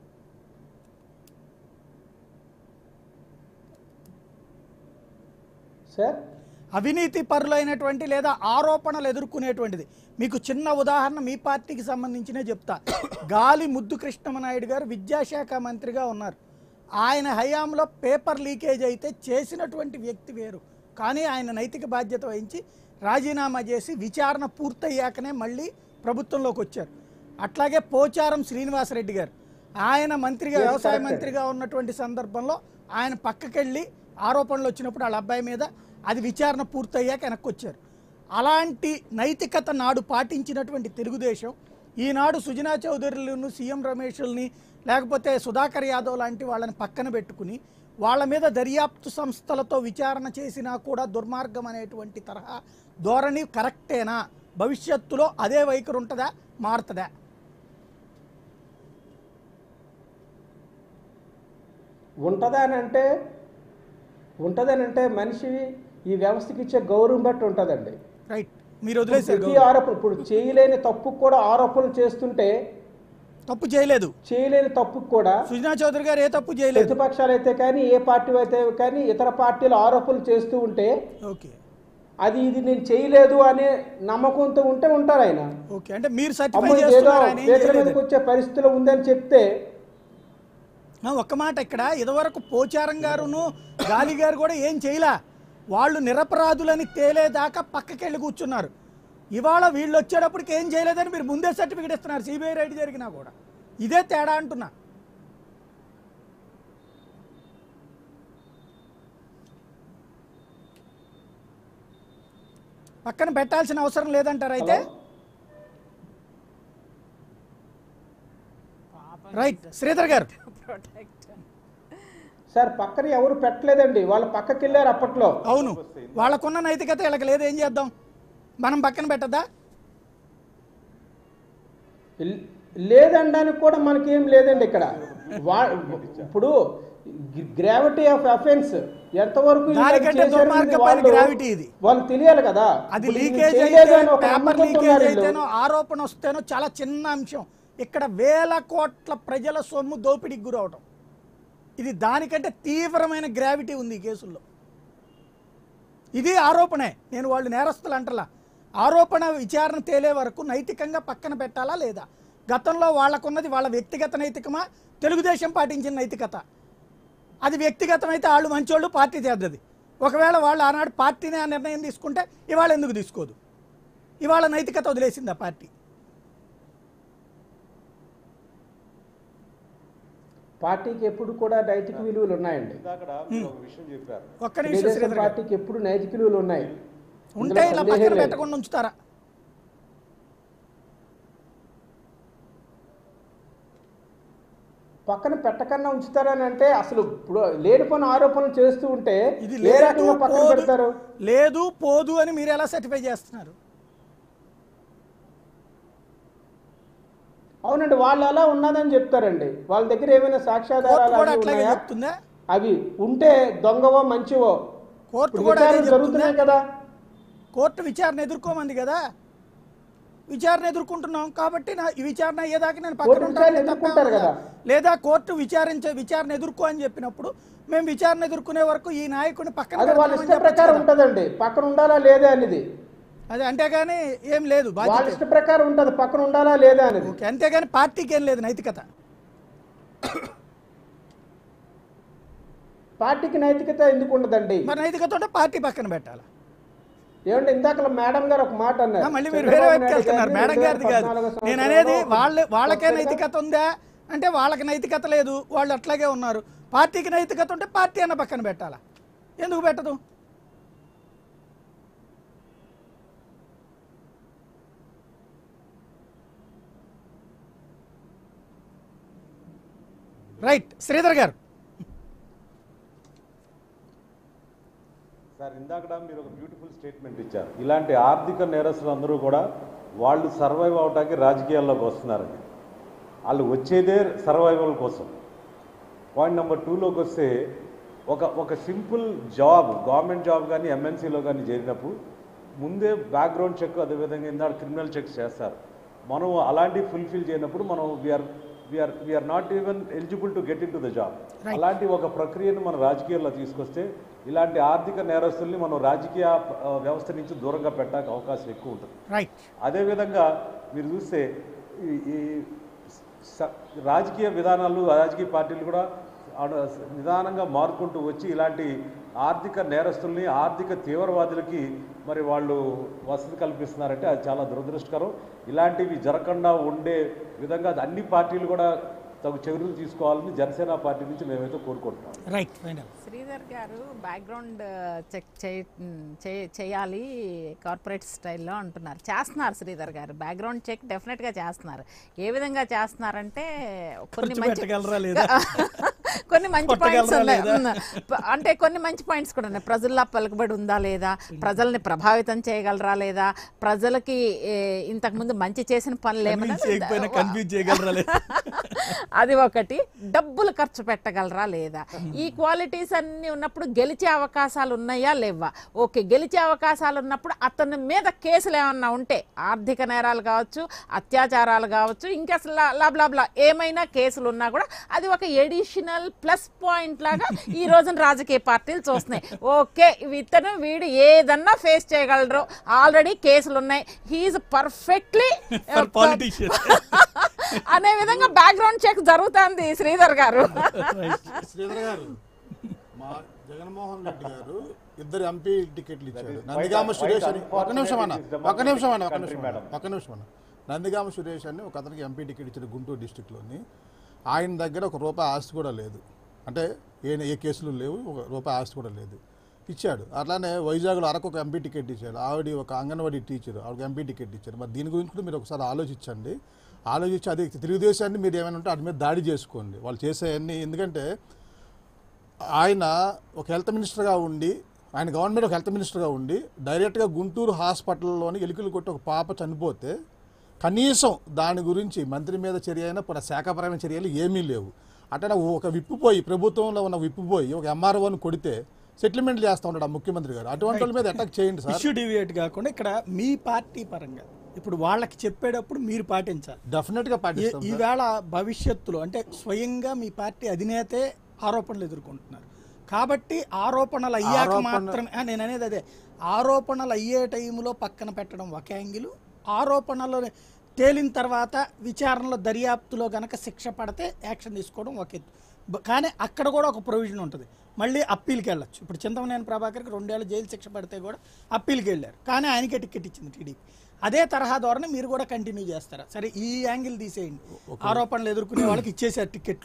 సార్ అవినీతి పరులైనటువంటి లేదా ఆరోపణలు ఎదుర్కొనేటువంటిది మీకు చిన్న ఉదాహరణ మీ పార్టీకి సంబంధించినే చెప్తా గాలి ముద్దు కృష్ణమనాయుడు గారు విద్యాశాఖ మంత్రిగా ఉన్నారు ఆయన హయాంలో పేపర్ లీకేజ్ అయితే చేసినటువంటి వ్యక్తి వేరు కానీ ఆయన నైతిక బాధ్యత వహించి రాజీనామా చేసి విచారణ పూర్తయ్యాకనే మళ్ళీ ప్రభుత్వంలోకి వచ్చారు అట్లాగే పోచారం శ్రీనివాసరెడ్డి గారు ఆయన మంత్రిగా Yes, వ్యవసాయ correct. మంత్రిగా ఉన్నటువంటి సందర్భంలో ఆయన పక్కకెళ్ళి ఆరోపణలు వచ్చినప్పుడు వాళ్ళ అబ్బాయి మీద అది విచారణ పూర్తయ్యాక వెనక్కి వచ్చారు అలాంటి నైతికత నాడు పాటించినటువంటి తెలుగుదేశం ఈనాడు సుజనా చౌదరిలను సీఎం రమేష్ని లేకపోతే సుధాకర్ యాదవ్ లాంటి వాళ్ళని పక్కన పెట్టుకుని వాళ్ళ మీద దర్యాప్తు సంస్థలతో విచారణ చేసినా కూడా దుర్మార్గం అనేటువంటి తరహా ధోరణి కరెక్టేనా భవిష్యత్తులో అదే వైఖరి ఉంటుందా మారుతుందా ఉంటుందని అంటే ఉంటుందని అంటే మనిషి ఈ వ్యవస్థకి ఇచ్చే గౌరవం బట్టి ఉంటుందండి రైట్ మీరు వదిలేశారు ప్రతి ఆరోపణ ఇప్పుడు చేయలేని తప్పు కూడా ఆరోపణలు చేస్తుంటే తప్పు చేయలేదు చేయలేని తప్పుకు కూడా సుజనా చౌదరి గారు ఏ తప్పు చేయలేదు ప్రతిపక్షాలు అయితే కానీ ఏ పార్టీ అయితే కానీ ఇతర పార్టీలు ఆరోపణలు చేస్తూ ఉంటే ఓకే అది ఇది నేను చేయలేదు అనే నమ్మకంతో ఉంటే ఉంటారు ఆయన ఓకే అంటే మీరు అమ్మ సర్టిఫై ఇదేదో చేస్తున్నారు ఆయన ఏం పేదల చేయలేదు. మీదకి వచ్చే పరిస్థితిలో ఉందని చెప్తే ఆ, ఒక్క మాట ఇక్కడ ఇదివరకు పోచారం గారును గాలి గారు కూడా ఏం చేయలా వాళ్ళు నిరపరాధులని తేలేదాకా పక్కకెళ్ళి కూర్చున్నారు ఇవాళ వీళ్ళు వచ్చేటప్పటికి ఏం చేయలేదని మీరు ముందే సర్టిఫికేట్ ఇస్తున్నారు సిబిఐ రైడ్ జరిగినా కూడా ఇదే తేడా అంటున్నా పక్కన పెట్టాల్సిన అవసరం లేదంటారు అయితే రైట్ శ్రీధర్ గారు సార్ పక్కన ఎవరు పెట్టలేదండి వాళ్ళు పక్కకి వెళ్ళారు అప్పట్లో అవును వాళ్ళకున్న నైతికత వీళ్ళకి లేదు ఏం చేద్దాం మనం పక్కన పెట్టద్దా ల్- లేదనడానికి కూడా మనకేం లేదండి ఇక్కడ వా- ఇప్పుడు గ్రావిటీ ఆఫ్ అఫెన్స్ ఎంతవరకు వీళ్ళు అది దానికంటే చేశారు అనేది దుర్మార్గమైన వాళ్ళు- gravity ఇది. వాళ్ళు తెలియాలి కదా అది ఇప్పుడు ఇది లీకేజ్ చేయలేదు అయితే అని ఒక పేపర్ నమ్మకంతో లీకేజ్ ఉన్నారు వీళ్ళు. అయితేనో ఆరోపణ వస్తేనో చాలా చిన్న అంశం ఇక్కడ వేల కోట్ల ప్రజల సొమ్ము దోపిడీకి గురవటం ఇది దానికంటే తీవ్రమైన గ్రావిటీ ఉంది ఈ కేసుల్లో ఇది ఆరోపణే నేను వాళ్ళు నేరస్తులు అంటలా ఆరోపణ విచారణ తేలే వరకు నైతికంగా పక్కన పెట్టాలా లేదా గతంలో వాళ్ళకున్నది వాళ్ళ వ్యక్తిగత నైతికమా తెలుగుదేశం పాటించిన నైతికత అది వ్యక్తిగతమైతే వాళ్ళు మంచోళ్ళు పార్టీ చేద్దది ఒకవేళ వాళ్ళు ఆనాడు పార్టీనే ఆ నిర్ణయం తీసుకుంటే ఇవాళ ఎందుకు తీసుకోదు ఇవాళ నైతికత వదిలేసింది ఆ పార్టీ పార్టీకి ఎప్పుడు కూడా నైతిక విలువలు ఉన్నాయండి ఇందాకడ మీరు ఒక విషయం చెప్పారు ఒక్క నిమిషం తెలుగుదేశం శ్రీధర్ గారు పార్టీకి ఎప్పుడు నైతిక విలువలు ఉన్నాయి ఉంటే ఇందులో ఇలా సందేహం పక్కన లేదు. పెట్టకుండా ఉంచుతారా పక్కన పెట్టకన్నా ఉంచుతారని అంటే అసలు ఇప్పుడు లేనిపోయిన ఆరోపణలు చేస్తూ ఉంటే ఇది ఏ లేదు రకంగా పక్కన పోదు పెడతారు లేదు పోదు అని మీరు ఎలా సర్టిఫై చేస్తున్నారు అవునండి వాళ్ళు అలా ఉన్నదని చెప్తారండి వాళ్ళ దగ్గర ఏమైనా కోర్టు సాక్ష్యాధారాలు కూడా అవి అట్లాగే ఉన్నాయా? చెప్తుందా అవి ఉంటే దొంగవో మంచివో కోర్టు ఇప్పుడు కూడా అదే విచారణ చెప్తుందా జరుగుతున్నాయి కదా కోర్టు విచారణ ఎదుర్కోమంది కదా విచారణ ఎదుర్కొంటున్నాం కాబట్టి నా ఈ విచారణ అయ్యేదాకా నేను పక్కన కోర్టు ఉంటాను విచారణ ఎదుర్కొంటారు కదా. లేదా కోర్టు విచారించే విచారణ ఎదుర్కో అని చెప్పినప్పుడు మేము విచారణ ఎదుర్కొనే వరకు ఈ నాయకుడిని పక్కన అది వాళ్ళ పెడతామని ఇష్ట చెప్పొచ్చు ప్రకారం కదా. ఉంటదండి పక్కన ఉండాలా లేదా అనేది అది అంతేగాని ఏం లేదు వాళ్ళ బాధ్యత ఇష్ట ప్రకారం ఉంటది పక్కన ఉండాలా లేదా అనేది ఓకే అంతేగాని పార్టీకి ఏం లేదు నైతికత పార్టీకి నైతికత ఎందుకు ఉండదండి మరి నైతికత ఉంటే పార్టీ పక్కన పెట్టాలి ఏమంటే ఇందాక మేడం గారు ఒక మాట ఆ, అన్నారు మళ్ళీ మీరు వేరే చంద్రబాబు వైపుకి నాయుడు వెళ్తున్నారు గారిని మేడం గారిది కాదు 2014 నేను అనేది సంవత్సరంలో వాళ్ళ వాళ్ళకే కొత్తగా నైతికత ఉందా అంటే వాళ్ళకి నైతికత లేదు వాళ్ళు అట్లాగే ఉన్నారు పార్టీకి నైతికత ఉంటే పార్టీ అన్న పక్కన పెట్టాలా ఎందుకు పెట్టదు రైట్ శ్రీధర్ గారు సార్ ఇందాక మీరు ఒక బ్యూటిఫుల్ స్టేట్మెంట్ ఇచ్చారు ఇలాంటి ఆర్థిక నేరస్తులు అందరూ కూడా వాళ్ళు సర్వైవ్ అవడానికి రాజకీయాల్లోకి వస్తున్నారండి వాళ్ళు వచ్చేదే సర్వైవల్ కోసం పాయింట్ నెంబర్ టూలోకి వస్తే ఒక ఒక సింపుల్ జాబ్ గవర్నమెంట్ జాబ్ కానీ ఎంఎన్సీలో కానీ చేరినప్పుడు ముందే బ్యాక్గ్రౌండ్ చెక్ అదేవిధంగా ఇందాక క్రిమినల్ చెక్స్ చేస్తారు మనం అలాంటివి ఫుల్ఫిల్ చేయనప్పుడు మనం we're we're we're not even eligible to get into the job అలాంటి ఒక ప్రక్రియను మన రాజకీయాల్లో తీసుకొస్తే ఇలాంటి ఆర్థిక నేరస్తుల్ని మనం రాజకీయ ఆ, వ్యవస్థ నుంచి దూరంగా పెట్టడానికి అవకాశం ఎక్కువ ఉంటుంది రైట్ అదేవిధంగా మీరు చూస్తే ఈ ఈ స- రాజకీయ విధానాలు రాజకీయ పార్టీలు కూడా అడ- నిదానంగా మారుకుంటూ వచ్చి ఇలాంటి ఆర్థిక నేరస్తుల్ని ఆర్థిక తీవ్రవాదులకి మరి వాళ్ళు వసతి కల్పిస్తున్నారంటే అది చాలా దురదృష్టకరం ఇలాంటివి జరగకుండా ఉండే విధంగా అన్ని పార్టీలు కూడా తగు చర్యలు తీసుకోవాలని జనసేన పార్టీ నుంచి మేమైతే కోరుకుంటున్నాం రైట్ ఫైనల్ శ్రీధర్ గారు బ్యాక్గ్రౌండ్ చెక్ చేయ- చే- చేయాలి కార్పొరేట్ స్టైల్లో అంటున్నారు చేస్తున్నారు శ్రీధర్ గారు బ్యాక్గ్రౌండ్ చెక్ డెఫినెట్గా చేస్తున్నారు ఏ విధంగా చేస్తున్నారంటే కొన్ని ఖర్చు మంచి పెట్టగలరా లేదా? కొన్ని మంచి పాయింట్స్ కొట్టగలరా ఉన్నాయి లేదా? ఉమ్. ప- అంటే కొన్ని మంచి పాయింట్స్ కూడా ఉన్నాయి ప్రజల్లో పలుకుబడి ఉందా లేదా ప్రజల్ని ప్రభావితం చేయగలరా లేదా ప్రజలకి ఏ, ఇంతకుముందు మంచి చేసిన పనులు ఏమైనా Convince చేయకపోయినా కన్ఫ్యూజ్ చేయగలరా లేదా? అది ఒకటి డబ్బులు ఖర్చు పెట్టగలరా లేదా ఈ క్వాలిటీస్ అన్ని ఉన్నప్పుడు గెలిచే అవకాశాలు ఉన్నాయా లేవా ఓకే గెలిచే అవకాశాలు ఉన్నప్పుడు అతని మీద కేసులు ఏమన్నా ఉంటే ఆర్థిక నేరాలు కావచ్చు అత్యాచారాలు కావచ్చు ఇంకా అసలు లా- లా బ్లా బ్లా ఏమైనా కేసులు ఉన్నా కూడా అది ఒక ఎడిషనల్ ప్లస్ పాయింట్ లాగా ఈ రోజున రాజకీయ పార్టీలు చూస్తున్నాయి ఓకే ఇతను వీడు ఏదన్నా ఫేస్ చేయగలరు ఆల్రెడీ కేసులు ఉన్నాయి హీఈస్ పర్ఫెక్ట్లీ For politician. అనే విధంగా బ్యాక్గ్రౌండ్ చెక్ జరుగుతుంది శ్రీధర్ గారు శ్రీధర్ గారు మా జగన్మోహన్ రెడ్డి గారు ఇద్దరు ఎంపీ టికెట్లు ఇచ్చాడు is నందిగామ quite- సురేష్ అని quite ఒక నిమిషం అన్న unfortunate ఒక నిమిషం అన్న ఒక country, నిమిషం madam. అన్న ఒక నిమిషం అన్న నందిగామ సురేష్ అని ఒక అతనికి ఎంపీ టికెట్ ఇచ్చాడు గుంటూరు డిస్టిక్లోని ఆయన దగ్గర ఒక రూపాయి ఆస్తి కూడా లేదు అంటే ఏ ఏ కేసులు లేవు ఒక రూపాయి ఆస్తి కూడా లేదు ఇచ్చాడు అట్లానే వైజాగ్లో అరకు ఒక ఎంపీ టికెట్ ఇచ్చాడు ఆవిడ ఒక అంగన్వాడీ టీచర్ ఆవిడకి ఎంపీ టికెట్ ఇచ్చారు మరి దీని గురించి కూడా మీరు ఒకసారి ఆలోచించండి ఆలోచించి అది తెలుగుదేశాన్ని మీరు ఏమైనా ఉంటే వాటి మీద దాడి చేసుకోండి వాళ్ళు చేసేవన్నీ ఎందుకంటే ఆయన ఒక హెల్త్ మినిస్టర్గా ఉండి ఆయన గవర్నమెంట్ ఒక హెల్త్ మినిస్టర్గా ఉండి డైరెక్ట్గా గుంటూరు హాస్పిటల్లోని ఎలుకలు కొట్టి ఒక పాప చనిపోతే కనీసం దాని గురించి మంత్రి మీద చర్య అయినా మన శాఖపరమైన చర్యలు ఏమీ లేవు అట్లా ఒక విప్పుపోయి ప్రభుత్వంలో ఉన్న విప్పుపోయి ఒక ఎంఆర్ఓని కొడితే సెటిల్మెంట్ చేస్తూ ఉంటాడు ఆ ముఖ్యమంత్రి గారు అటువంటి వాళ్ళ మీద అటాక్ చేయండి సార్ ఇష్యూ డివియేట్ కాకుండా ఇక్కడ మీ పార్టీ పరంగా ఇప్పుడు వాళ్ళకి చెప్పేటప్పుడు మీరు పాటించాలి డెఫినెట్గా ఈ- పాటిస్తాం సార్. ఈవేళ భవిష్యత్తులో అంటే స్వయంగా మీ పార్టీ అధినేతే ఆరోపణలు ఎదుర్కొంటున్నారు కాబట్టి ఆరోపణలు అయ్యాక ఆరోపణ- మాత్రమే ఆ, నేను అనేది అదే ఆరోపణలు అయ్యే టైంలో పక్కన పెట్టడం ఒక యాంగిల్ ఆరోపణలు తేలిన తర్వాత విచారణలో దర్యాప్తులో గనక శిక్ష పడితే యాక్షన్ తీసుకోవడం ఒక ఎత్తు బ- కానీ అక్కడ కూడా ఒక ప్రొవిజన్ ఉంటుంది మళ్ళీ అప్పీల్కి వెళ్ళొచ్చు ఇప్పుడు చింతమనేని ప్రభాకర్కి రెండేళ్ళు జైలు శిక్ష పడితే కూడా అప్పీల్కి వెళ్ళారు కానీ ఆయనకే టికెట్ ఇచ్చింది టీడీపీ అదే తరహా ధోరణి మీరు కూడా కంటిన్యూ చేస్తారా సరే ఈ యాంగిల్ తీసేయండి ఆరోపణలు ఎదుర్కొనే వాళ్ళకి ఇచ్చేసారు టికెట్లు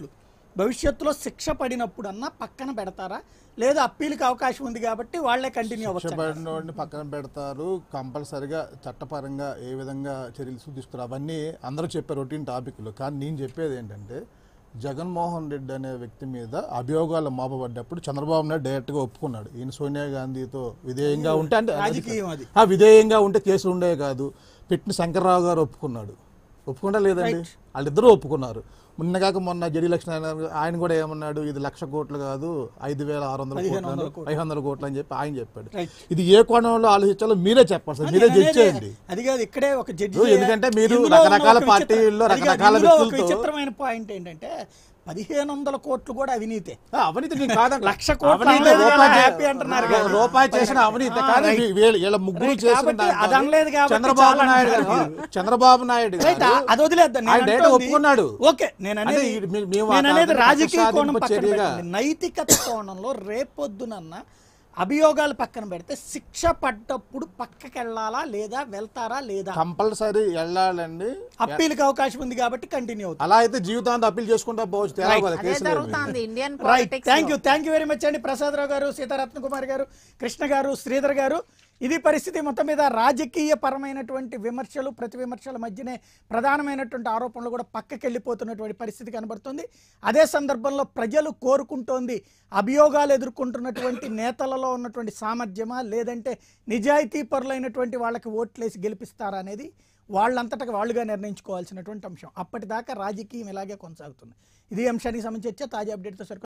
భవిష్యత్తులో శిక్ష పడినప్పుడన్నా పక్కన పెడతారా లేదా అప్పీల్కి అవకాశం ఉంది కాబట్టి వాళ్ళే కంటిన్యూ అవ్వచ్చు శిక్షపడినోడిని పక్కన పెడతారు కంపల్సరిగా చట్టపరంగా ఏ విధంగా చర్యలు తీసుకురా అవన్నీ అందరూ చెప్పే రొటీన్ టాపిక్లు కానీ నేను చెప్పేది ఏంటంటే జగన్మోహన్ రెడ్డి అనే వ్యక్తి మీద అభియోగాలు మోపబడ్డప్పుడు చంద్రబాబు నాయుడు డైరెక్ట్గా ఒప్పుకున్నాడు ఈయన సోనియా గాంధీతో విధేయంగా ఉంటే అంటే రాజకీయం అది. ఆ విధేయంగా ఉంటే కేసు ఉండే కాదు పెట్టిన శంకర్రావు గారు ఒప్పుకున్నాడు ఒప్పుకుంటా లేదండి వాళ్ళిద్దరూ ఒప్పుకున్నారు మొన్న కాక మొన్న జడి లక్ష్మణ ఆయన కూడా ఏమన్నాడు ఇది లక్ష కోట్లు కాదు ఐదు వేల ఆరు వందల కోట్లు ఐదు వందల కోట్లు అని చెప్పి ఆయన చెప్పాడు ఇది ఏ కోణంలో ఆలోచించాలో మీరే చెప్పాలి సార్ మీరే జడ్జ్ చేయండి అది కాదు ఇక్కడే ఒక జడ్జి ఇప్పుడు ఎందుకంటే మీరు ఇందులో ఉన్న రకరకాల ఒక విచిత్ర- పార్టీల్లో అది కాదు, రకరకాల ఇందులో ఒక వ్యక్తులతో- విచిత్రమైన పాయింట్ ఏంటంటే పదిహేను వందల కోట్లు కూడా అవినీతే ఆ, అవినీతి నేను కాదంట. లక్ష కోట్లు అవినీతి అనలేదు కదా, రూపాయి చే- హ్యాపీ అంటున్నారు రూ- కదా. రూపాయి చేసిన అవినీతి ఆ, కానీ రైట్. వీ- వీళ్ళ వీళ్ళ ముగ్గురు రైట్, చేసిన కాబట్టి దాంట్లో అది అనలేదు కాబట్టి చంద్రబాబు చాలా నాయుడు అంటున్నారు. గారు చంద్రబాబు నాయుడు రైట్, గారు అది వదిలేద్దాం నేను ఆయన డైరెక్ట్ అంటోంది- ఒప్పుకున్నాడు ఓకే నేను అంటే అనేది ఈ- మీ- మేము నేను ఆ అనేది కారణం రాజకీయ కక్ష కోణం సాధింపు పక్కన చర్యగా- పెట్టండి నైతికత కోణంలో రేపొద్దునన్న అభియోగాలు పక్కన పెడితే శిక్ష పడ్డప్పుడు పక్కకి వెళ్ళాలా లేదా వెళ్తారా లేదా కంపల్సరీ వెళ్ళాలండి అప్పీల్కి అవకాశం ఉంది కాబట్టి కంటిన్యూ అవుతుంది అలా అయితే జీవితాంతం అప్పీల్ చేసుకుంటా పోవచ్చు తేడా కదా అదే కేసులు ఏమి. జరుగుతుంది Indian right politics thank you thank you very much అండి ప్రసాదరావు గారు సీతారత్న కుమార్ గారు కృష్ణ గారు శ్రీధర్ గారు ఇది పరిస్థితి మొత్తం మీద రాజకీయ పరమైనటువంటి విమర్శలు ప్రతి విమర్శల మధ్యనే ప్రధానమైనటువంటి ఆరోపణలు కూడా పక్కకి వెళ్ళిపోతున్నటువంటి పరిస్థితి కనబడుతుంది అదే సందర్భంలో ప్రజలు కోరుకుంటోంది అభియోగాలు ఎదుర్కొంటున్నటువంటి నేతలలో ఉన్నటువంటి సామర్థ్యమా లేదంటే నిజాయితీ పరులైనటువంటి వాళ్ళకి ఓట్లేసి గెలిపిస్తారా అనేది వాళ్ళంతటా వాళ్ళుగా నిర్ణయించుకోవాల్సినటువంటి అంశం అప్పటిదాకా రాజకీయం ఇలాగే కొనసాగుతుంది ఇది ఈ అంశానికి సంబంధించి వచ్చే తాజా అప్డేట్తో సరికి